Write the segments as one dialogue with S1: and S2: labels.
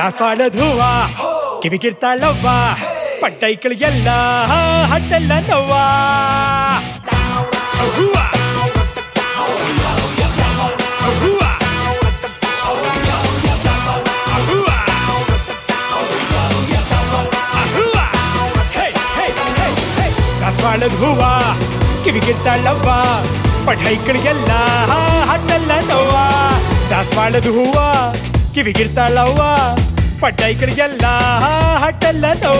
S1: ದಾಸವಾಳದ ಹೂವ ಕಿವಿಗಿರ್ತಾಳವ್ವ ಪಟ್ಟೈಕಳಿಗೆಲ್ಲ ಹಟ್ಟೆಲ್ಲ ನೋವ ಹೂವ ಹೂವ ಹೂವ ಹೂವ ಹೇ ಹೇ ಹೇ ಹೇ ದಾಸವಾಳದ ಹೂವ ಕಿವಿಗಿರ್ತಾಳವ್ವ ಪಠೈಕಳಿಗೆಲ್ಲ ಹಣ್ಣೆಲ್ಲ ನೋವ ದಾಸವಾಳದ ಹೂವ ಕಿವಿಗಿರ್ತಾಳವ್ವ ಪಟ್ಟೈಕಳಿಗೆಲ್ಲ ಹಟ್ಟೆಲ್ಲ ನೋವ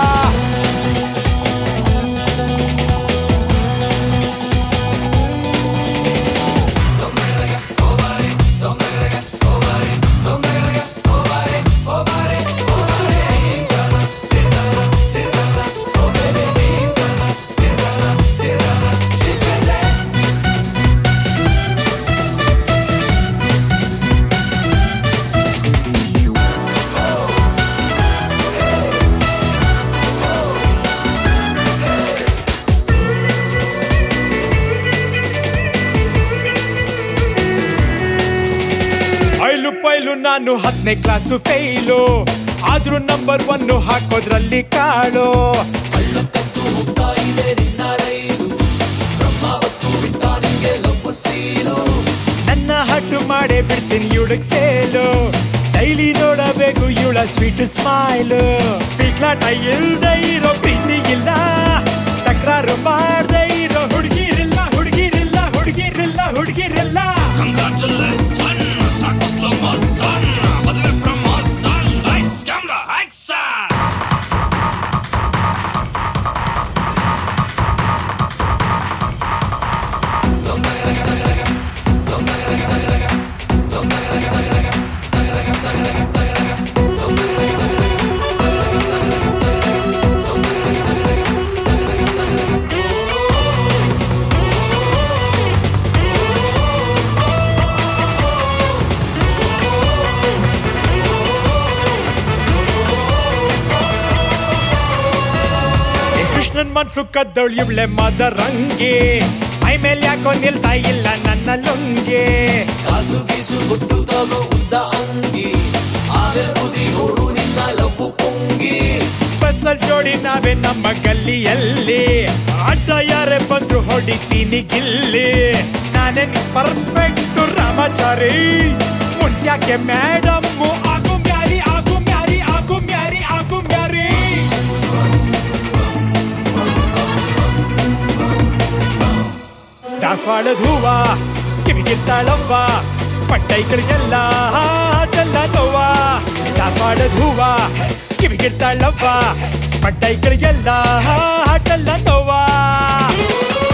S1: ಐಲು ಪೈಲು ನಾನು ಹತ್ತನೇ ಕ್ಲಾಸು ಫೇಲು ಆದ್ರೂ ನಂಬರ್ ಒನ್ ಹಾಕೋದ್ರಲ್ಲಿ ಕಾಳು
S2: ಕತ್ತು ಹೋಗ್ತಾ ಇದೆ ನಿನ್ನ ರೈಲು ಬ್ರಹ್ಮಾವತ್ತು ಬಿಟ್ಟ ನಿಂಗೆ ಲಬ್ಬು ಸೀಲು
S1: ನನ್ನ ಹಟ್ಟು ಮಾಡೇ ಬಿಡ್ತೀನಿ ಇವಳಗ್ ಸೇಲು ಡೈಲಿ ನೋಡಬೇಕು ಇವಳ ಸ್ವೀಟ್ ಸ್ಮೈಲ್ ಪಿಕ್ಲಾಟ ಇಲ್ದ ಇರೋ ಪ್ರೀತಿ ಇಲ್ಲ ತಕರಾರು ಮಾಡ್ದೆ ಇರೋ ಹುಡುಗಿರಿಲ್ಲ ಹುಡುಗಿರಿಲ್ಲ ಹುಡುಗಿರಿಲ್ಲ ಹುಡುಗಿರಿಲ್ಲ
S2: ಕಂಗ್ರಾಚುಲೇಷನ್ ಸಾಕು ಸ್ಲೋ ಮೋಷನ್ ಮದುವೆ ಪ್ರಮೋಷನ್ ಲೈಟ್ಸ್ ಕ್ಯಾಮ್ರಾ ಆಕ್ಷನ್
S1: ಏ ಕೃಷ್ಣನ್ ಮನ್ಸು ಕದ್ದವಳು ಇವಳೆ ಮದರಂಗಿ ಮೈ ಮೇಲೆ ಯಾಕೋ ನಿಲ್ತಾ ಇಲ್ಲ ನನ್ನ ಲುಂಗಿ
S2: ಕಾಸು ಗೀಸು ಗುಟ್ಟು ತಗೋ ಉದ್ದ ಅಂಗಿ ಆಮೇಲೆ ಬುದಿ ನೋಡು ನಿನ್ನ ಲಬ್ಬು ಪೊಂಗಿ
S1: ಬಸ್ಸಲ್ ಜೋಡಿ ನಾವೇ ನಮ್ಮ ಗಲ್ಲಿಯಲ್ಲಿ ಅಡ್ಡ ಯಾರೇ ಬಂದ್ರು ಹೊಡಿತೀನಿ ಗಿಲ್ಲಿ ನಾನೇ ಪರ್ಫೆಕ್ಟ್ ರಾಮಾಚಾರಿ ಮುನ್ಸ್ಯಾಕೆ ಮೇಡಮ್ ಆಗು ಮ್ಯಾರಿ ಆಗು ಮ್ಯಾರಿ ಆಗು ಮ್ಯಾರಿ ಆಗು ಮ್ಯಾರಿ ದಾಸವಾಳದ ಹೂವ ಕಿವಿಗಿರ್ತಾಳವ್ವ ಪಟ್ಟೈಕಳಿಗೆಲ್ಲ ಹಾಟೆಲ್ಲ ನೋವ ದಾಸವಾಳದ ಹೂವ ಕಿವಿಗಿರ್ತಾಳವ್ವ ಪಟ್ಟೈಕಳಿಗೆಲ್ಲ ಹಾಟೆಲ್ಲ ನೋವ